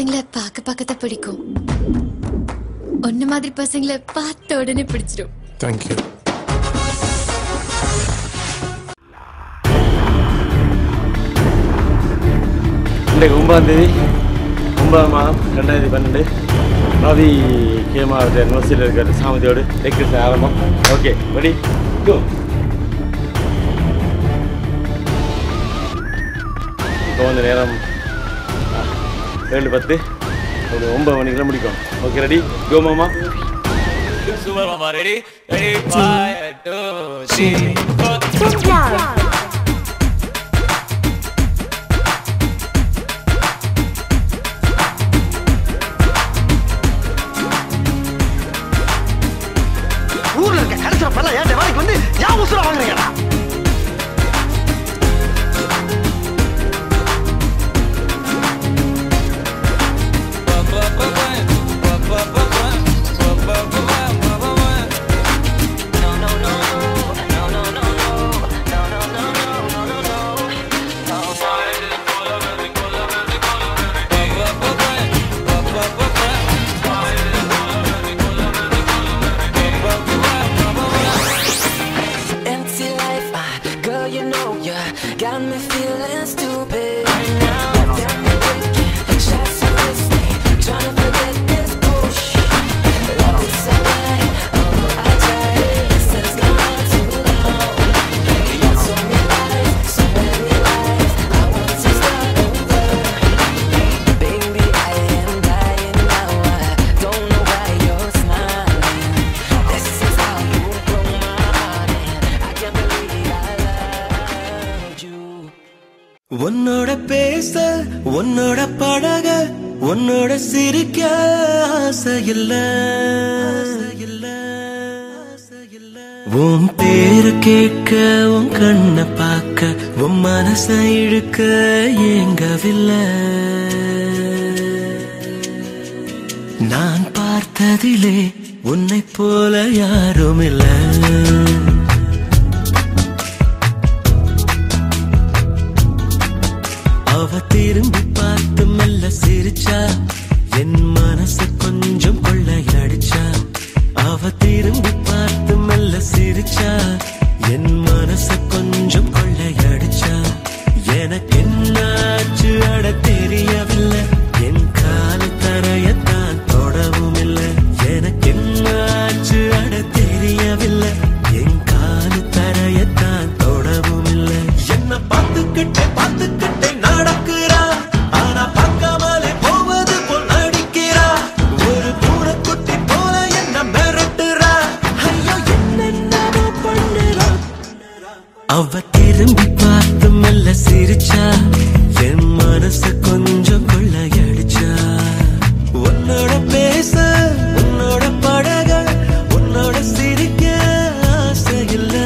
பசங்களை பார்க்க பார்க்க தான் பிடிக்கும் ஒன்னு மாதிரி பசங்களை பார்த்த உடனே பிடிச்சிடும் தேங்க்யூ இன்றைக்கு ஒன்பதாம் தேதி ஒன்பதாம் மாதம் ரெண்டாயிரத்தி பன்னெண்டு ரவி கே மாவட்ட யூனிவர்சிட்டியில் இருக்கிற சாமதியோடு எக்ஸஸ் ஆரம்பம் ஓகே ரெடி கோ இப்போ வந்து நேரம் ஆ, ஏழு பத்து ஒரு ஒன்பது மணிக்கெல்லாம் முடிக்கும் ஓகே ரெடி கோ மாமா சூப்பர் மாமா ready ready five two three ஊர்ல இருக்க கடைசில பல்ல ஏன் வேலைக்கு வந்து ஏன் உசுர வாங்குறீங்கடா Empty life, ah, girl, you know ya got me feeling stupid right now. Got me breaking shots of whiskey, trying to forget this bullshit. Love is alright, although I tried. This has gone on too long. You told me lies, so many lies. I want to start over. Baby, I am dying now. I don't know why you're smiling. This is how you broke my heart, and I can't believe I loved you. உன்னோட பேச உன்னோட பழக உன்னோட சிரிக்க ஆசை இல்ல உன் பேரு கேட்க உன் கண்ணை பார்க்க உன் மனசை இழுக்க ஏங்கவில்லை நான் பார்த்ததிலே உன்னை போல யாரும் இல்லை அவ திரும்பி பார்த்து மெல்ல சிரிச்சா என் மனசு கொஞ்சம் கொள்ளையடிச்சா அவ திரும்பி பார்த்து மெல்ல சிரிச்சா என் மனசு கொஞ்சம் கொள்ளையடிச்சா எனக்கு என்னாச்சு அட தெரியவில்லை என் காலு தரையத்தான் தொடவும் இல்லை எனக்கு என்னாச்சு அட தெரியவில்லை என் காலு தரையத்தான் தொடவும் இல்லை என்ன பார்த்துக்கிட்டே பார்த்துக்கிட்டே நடக்கிறா ஆனா பார்க்காமலே போவது போல் நடிக்கிறா ஒரு பூனைக்குட்டி போல என்ன மிரட்டுறா ஐயோ என்னென்னமோ பண்ணுறா அவ திரும்பி பார்த்து மெல்ல சிரிச்சா என் மனசு கொஞ்சம் கொள்ளையடிச்சா உன்னோட பேச உன்னோட பழக உன்னோட சிரிக்க ஆசை இல்லை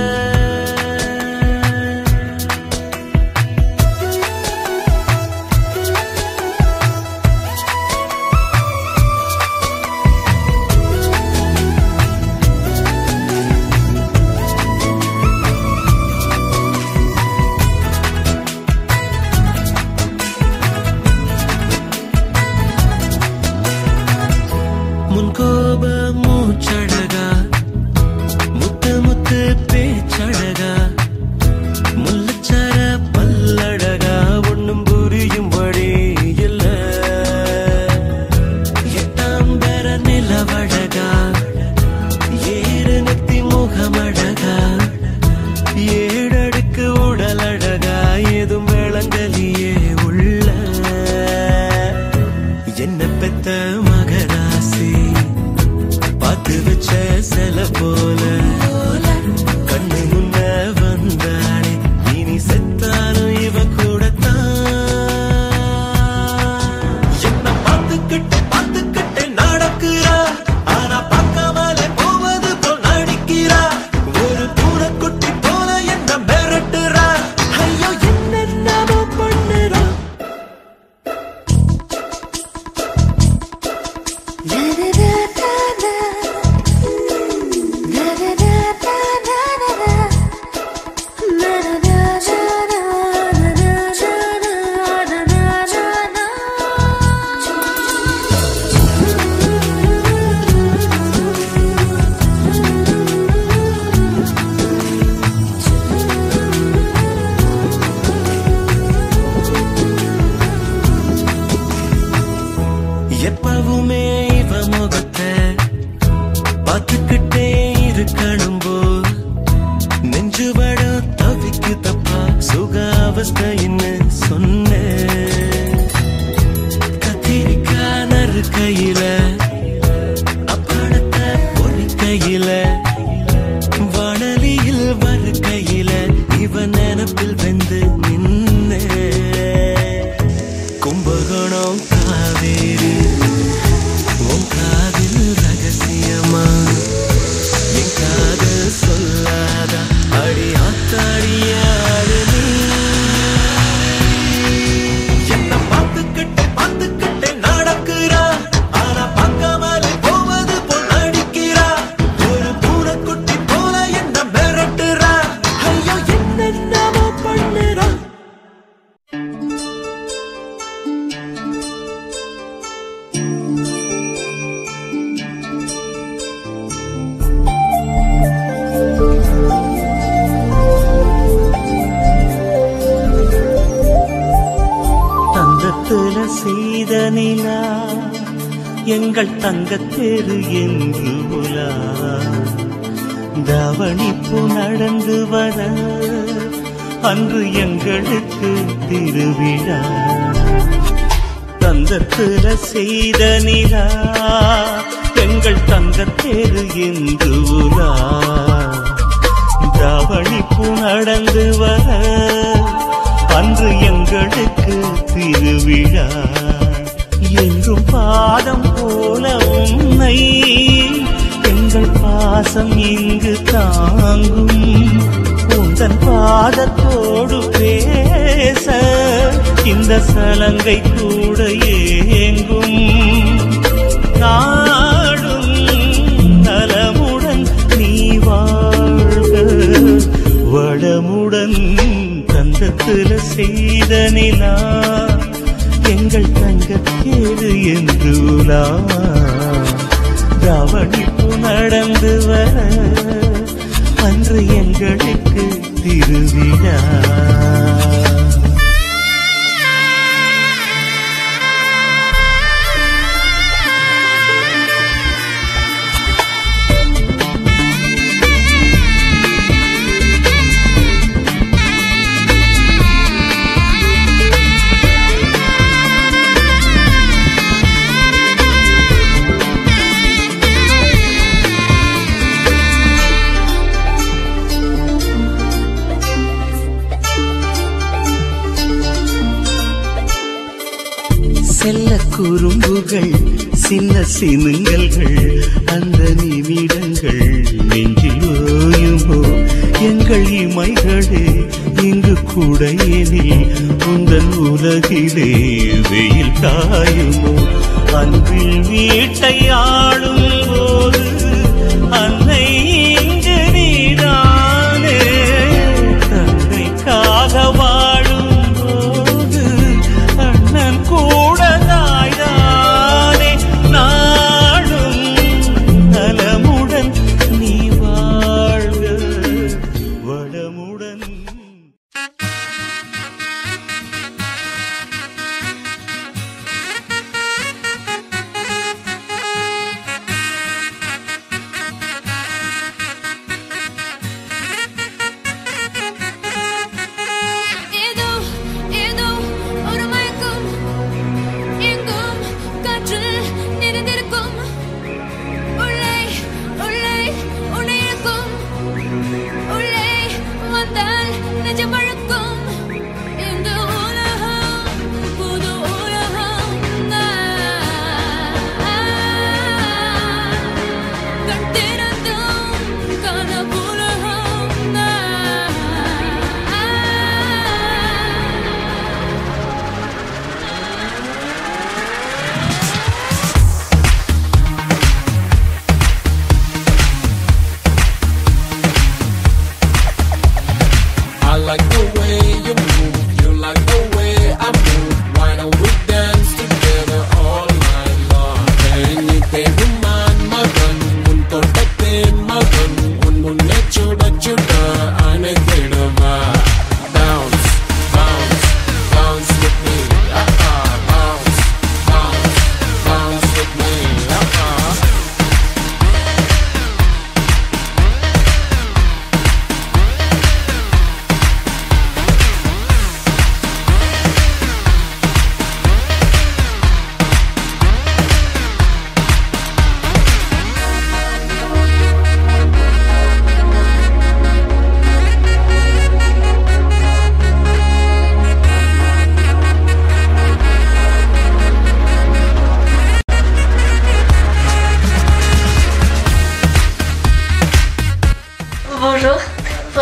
முன்கோப மூச்சழகா முத்து முத்து பேச்சழகா முள்ளச்சர பல்லழகா ஒண்ணும் புரியும்படி இல்ல எட்டாம் பெற நிலவழகா ஏறு நெத்தி முகமழகா ஏழடுக்கு உடலழகா ஏதும் விளங்கலியே உள்ள என்ன பெத்த மகராசி எப்பவுமே இவ முகத்தை பார்த்துக்கிட்டே இருக்கணும் போல் நெஞ்சு வட தவிக்கு தப்பா சுக அவஸ்தைன்னு சொன்னேன் கத்திரிக்காய் நறு கையில அப்படத்தை ஒரு கையில வானலியில் வரு கையில இவன் நினப்பில் வெந்து நின்ன கும்பகோணம் காவேரி உன் காதில் ரகசியமா என் காதல் சொல்லாத அடி ஆத்தாடியாடு நீ என்ன பார்த்துக்கிட்டே பார்த்துக்கிட்டே நடக்கிறா ஆனா பார்க்காமலே போவது போல் நடிக்கிறா ஒரு பூனைக்குட்டி போல என்ன மிரட்டுறா ஐயோ என்னென்னமோ பண்ணுறா தங்கத்துல செய்த நிலா எங்கள் தங்கத்தேரு என்று உலா தவணிப்பு நடந்து வர அன்று எங்களுக்கு திருவிழா தந்தத்துல செய்த நிலா எங்கள் தங்கத்தேரு என்று உலா தவணிப்பு நடந்து வர அன்று எங்களுக்கு திருவிழா என்றும் பாதம் போல உன்னை எங்கள் பாசம் இங்கு தாங்கும் உந்தன் பாதத்தோடு பேச இந்த சலங்கை கூட ஏங்கும் நாடும் நலமுடன் நீ வாழ்க வளமுடன் தந்தத்துல செய்த நிலா எங்கள் தங்கத்தேது என்று உலா தவணிப்பு நடந்து வர அன்று எங்களுக்கு திருவிழா செல்ல குறும்புகள் சின்ன சினுங்கல்கள் அந்த நிமிடங்கள் நெஞ்சில் ஓயுமோ எங்கள் இமைகளே இங்கு கூடையெனில் உந்தன் உலகிலே வெயில் காயுமோ அன்பில் வீட்டை ஆளும் போது அன்னை இங்கு நீதானே தந்தைக்காக வாழும் போது அண்ணன் கூட தாய்தானே நாடும் நலமுடன் நீ வாழ்க வளமுடன் Thank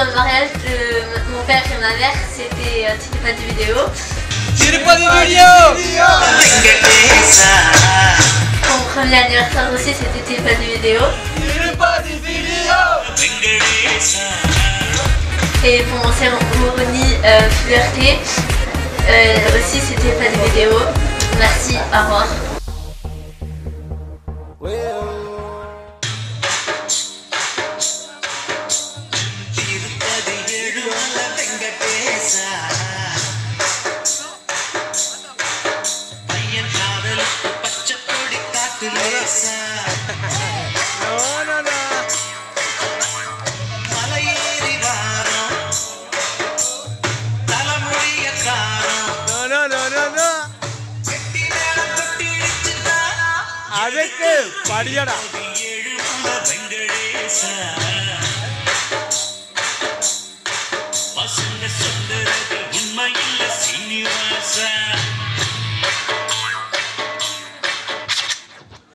pour le mariage de mon père et ma mère, c'était euh, c'était pas de vidéo. Pour mon premier anniversaire aussi, c'était pas de vidéo. Et pour mon cérémonie euh, puberté, euh, aussi c'était pas de vidéo. Merci, au revoir. அதுக்கு படியடா பசங்க சொல்றது உண்மையில் சீனிவாசா